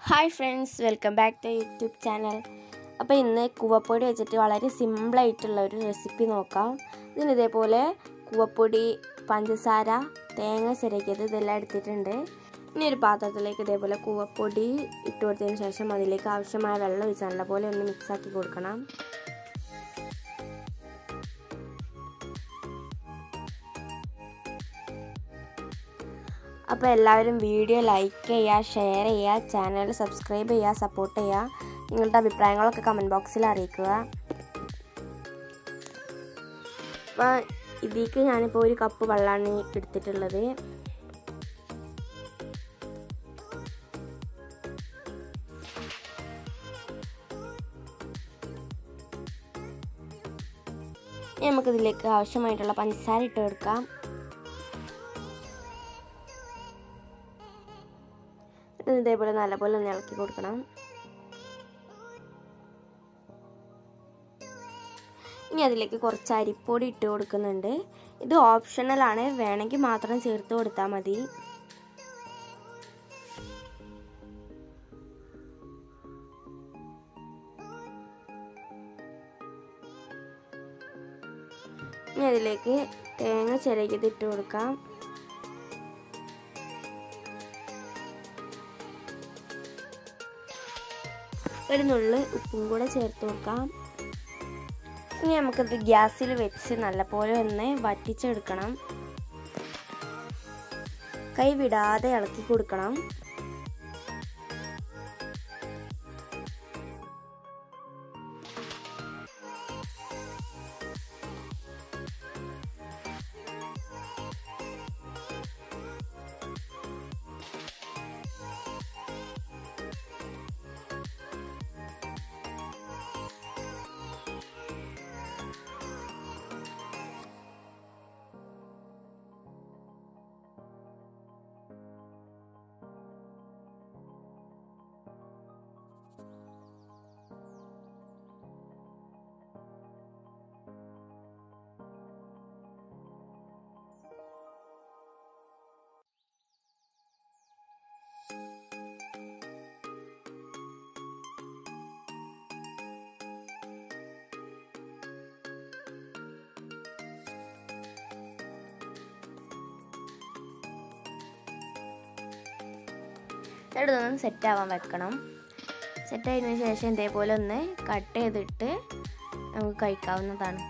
Hi friends welcome back to YouTube channel അപ്പോൾ ഇന്ന് കൂവപ്പൊടി വെച്ചിട്ട് വളരെ സിമ്പിളായിട്ടുള്ള ഒരു റെസിപ്പി നോക്കാം ഇതിന് ഇതേപോലെ കൂവപ്പൊടി പഞ്ചസാര തേങ്ങ ചിരക്കിയത് ഇതെല്ലാം എടുത്തിട്ടുണ്ട് ഇനി ഒരു പാത്രത്തിലേക്ക് ഇതേപോലെ കൂവപ്പൊടി ഇട്ട് കൊടുത്തതിന് ശേഷം അതിലേക്ക് ആവശ്യമായ വെള്ളം ഒഴിച്ച് നല്ലപോലെ ഒന്ന് മിക്സാക്കി കൊടുക്കണം അപ്പോൾ എല്ലാവരും വീഡിയോ ലൈക്ക് ചെയ്യുക ഷെയർ ചെയ്യുക ചാനൽ സബ്സ്ക്രൈബ് ചെയ്യുക സപ്പോർട്ട് ചെയ്യുക നിങ്ങളുടെ അഭിപ്രായങ്ങളൊക്കെ കമൻറ്റ് ബോക്സിൽ അറിയിക്കുക അപ്പോൾ ഇതിലേക്ക് ഞാനിപ്പോൾ ഒരു കപ്പ് വെള്ളമാണ് എടുത്തിട്ടുള്ളത് നമുക്കിതിലേക്ക് ആവശ്യമായിട്ടുള്ള പഞ്ചസാര ഇട്ട് കൊടുക്കാം ഇതേപോലെ നല്ലപോലെ ഒന്ന് ഇളക്കി കൊടുക്കണം ഇനി അതിലേക്ക് കുറച്ച് അരിപ്പൊടി ഇട്ട് കൊടുക്കുന്നുണ്ട് ഇത് ഓപ്ഷണലാണ് വേണമെങ്കിൽ മാത്രം ചേർത്ത് കൊടുത്താൽ മതി ഇനി അതിലേക്ക് തേങ്ങ ചിരകിയത് ഇട്ട് കൊടുക്കാം ഒരു നുള്ള് ഉപ്പും കൂടെ ചേർത്ത് കൊടുക്കാം ഇനി നമുക്കത് ഗ്യാസിൽ വെച്ച് നല്ലപോലെ ഒന്ന് വറ്റിച്ചെടുക്കണം കൈ വിടാതെ ഇളക്കി കൊടുക്കണം ഇതൊന്ന് സെറ്റ് ആവാൻ വെക്കണം സെറ്റ് ആയതിനു ശേഷം ഇതേപോലെ ഒന്ന് കട്ട് ചെയ്തിട്ട് നമുക്ക് കഴിക്കാവുന്നതാണ്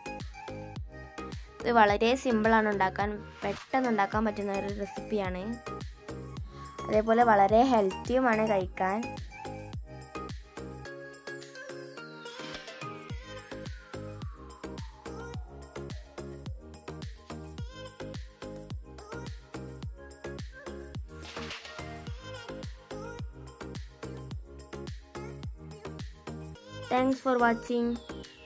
ഇത് വളരെ സിമ്പിളാണ് ഉണ്ടാക്കാൻ പെട്ടെന്ന് ഉണ്ടാക്കാൻ പറ്റുന്ന ഒരു റെസിപ്പിയാണ് അതേപോലെ വളരെ ഹെൽത്തിയുമാണ് കഴിക്കാൻ Thanks for watching.